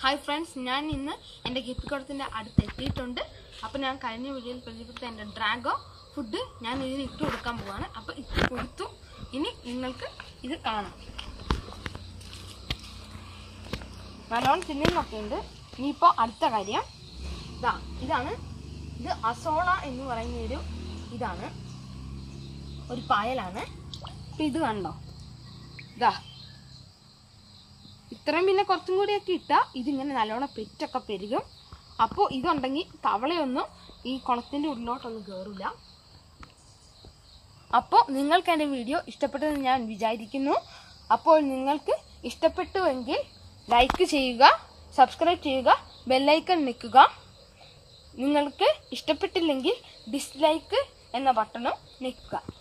hi friends ഞാൻ ഇന്ന് എൻ്റെ ഗപ്പിക്കുളത്തിൻ്റെ അടുത്ത് എത്തിയിട്ടുണ്ട് അപ്പോൾ ഞാൻ കഴിഞ്ഞ വീഡിയോയിൽ പരിചയപ്പെടുത്ത എൻ്റെ ഡ്രാഗോ ഫുഡ് ഞാൻ ഇതിന് ഇട്ട് കൊടുക്കാൻ പോവാണ് അപ്പോൾ ഇട്ട് കൊടുത്തു ഇനി നിങ്ങൾക്ക് ഇത് കാണാം നല്ലോണം തിന്നുന്നൊക്കെ ഉണ്ട് ഇനിയിപ്പോൾ അടുത്ത കാര്യം ഇതാ ഇതാണ് ഇത് അസോള എന്ന് പറയുന്ന ഒരു ഇതാണ് ഒരു പായലാണ് അപ്പം ഇത് കണ്ടോ ഇതാ ഇത്രയും പിന്നെ കുറച്ചും കൂടിയൊക്കെ ഇട്ടാൽ ഇതിങ്ങനെ നല്ലോണം പെറ്റൊക്കെ പെരുകും അപ്പോൾ ഇതുണ്ടെങ്കിൽ തവളയൊന്നും ഈ കുളത്തിൻ്റെ ഉള്ളിലോട്ടൊന്നും കയറില്ല അപ്പോൾ നിങ്ങൾക്ക് എൻ്റെ വീഡിയോ ഇഷ്ടപ്പെട്ടെന്ന് ഞാൻ വിചാരിക്കുന്നു അപ്പോൾ നിങ്ങൾക്ക് ഇഷ്ടപ്പെട്ടുവെങ്കിൽ ലൈക്ക് ചെയ്യുക സബ്സ്ക്രൈബ് ചെയ്യുക ബെല്ലൈക്കൺ നിൽക്കുക നിങ്ങൾക്ക് ഇഷ്ടപ്പെട്ടില്ലെങ്കിൽ ഡിസ്ലൈക്ക് എന്ന ബട്ടണും നിൽക്കുക